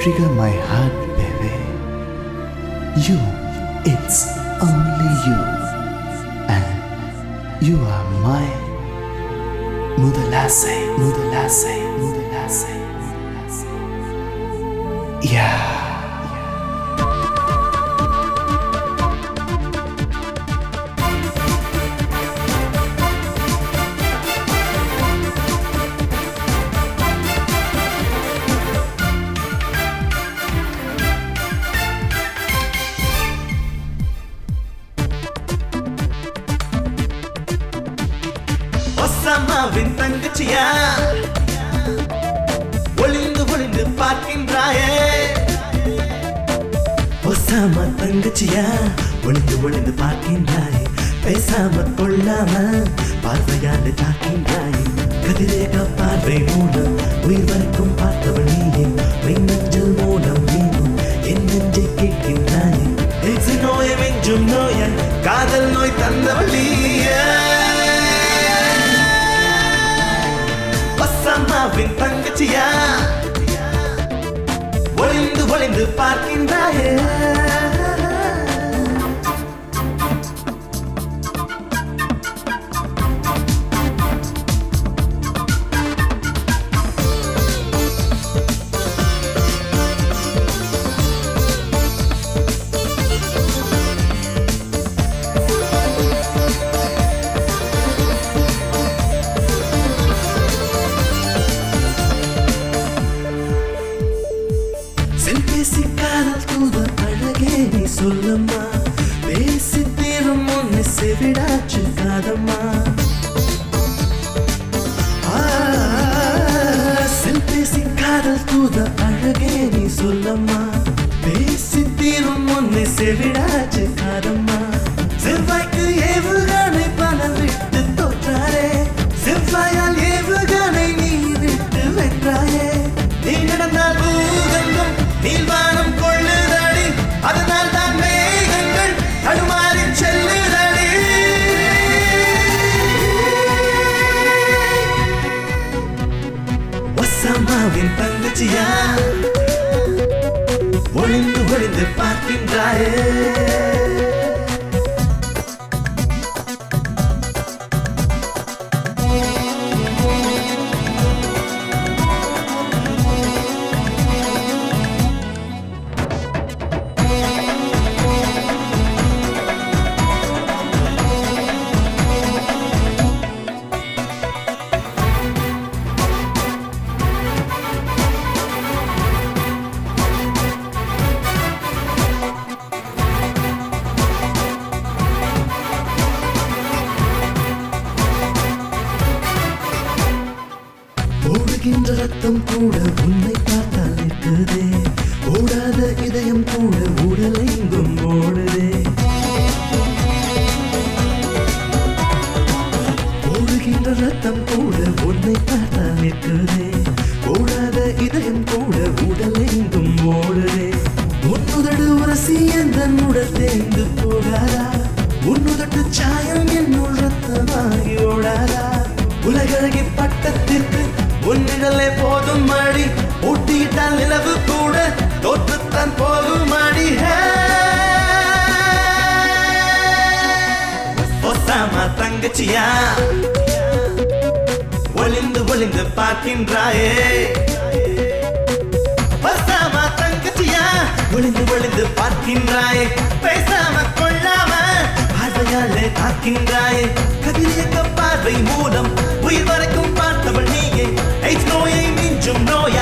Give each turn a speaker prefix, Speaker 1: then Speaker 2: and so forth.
Speaker 1: trigger my heart, baby. You, it's only you. And you are my முதலாசை முதலாசை முதலாசை முதலாசை Yeah.
Speaker 2: ஒசாமாவின் தங்கச்சியா ஒளிந்து ஒளிந்து பார்க்கின்றாயே Osama தங்கச்சியா ஒளிந்து ஒளிந்து பார்க்கின்றாயே பேசாம கொள்ளாம பார்வையாண்டு தாக்கின்றாயே கதிரேக பார்வை மூலம் உயிர் வரைக்கும் பார்த்தவள் நீயே மின்னஞ்சல் மூலம் நீயும் என் நெஞ்சை கேட்கின்றாயே எக்ஸி நோயை வெஞ்சும் நோயாய் காதல் நோய் தந்தவள் நீயே பசம்மாவின் தங்கச்சியா ஒளிந்து ஒளிந்து பார்க்கின்றாயே செல்பேசி காதல் தூத அழகே நீ சொல்லம்மா பேசி தீரும் ஒன்னு செவிடாச்சு காதம்மா ஆ, செல்பேசி காதல் தூத அழகே நீ சொல்லம்மா பேசி தீரும் ஒன்னு செவிடாச்சு காதம்மா செவ்வாய்க்கு ஏவுகணை பணம் விட்டு தோற்றாரே செவ்வாயால் ஏவுகணை நீ விட்டு வென்றாயே நீ நடந்தால் பூகம்பம் நீள்வானம் கொள்ளுதடி அதனால் தான் மேகங்கள் தடுமாறி செல்லுதடி ஒசாமாவின் தங்கச்சியா ஒளிந்து ஒளிந்து பார்க்கின்றாயே ஓடுகின்ற ரத்தம் கூட உன்னை பார்த்தால் நிற்குதே ஓடாத இதயம் கூட உடல் எங்கும் ஓடுதே ஓடுகின்ற ரத்தம் கூட உன்னை பார்த்தால் நிற்குதே ஓடாத இதயம் கூட உடல் எங்கும் ஓடுதே உன்னுதடு உரசி எந்த உடல் தேர்ந்து போகாதா உன்னுதட்டு சாயம் என்னுள் ரத்தமாகி ஓடாதா உலகழகி பட்டத்திற்கு உன்னிடலே போதும் மடி ஊட்டியிட்டால் நிலவு கூட தோற்றுத்தான் போகும் மடி ஒசாமா தங்கச்சியா ஒளிந்து ஒளிந்து பார்க்கின்றாயே ஒசாமா தங்கச்சியா ஒளிந்து ஒளிந்து பார்க்கின்றாயே பேசாம கொள்ளாம பார்வையாலே தாக்கின்றாயே கதிரியக்க பார்வை மூலம் உயிர் வரைக்கும் பார்த்தவள் நீயே எய்ட்ஸ் நோயை மிஞ்சும் நோய்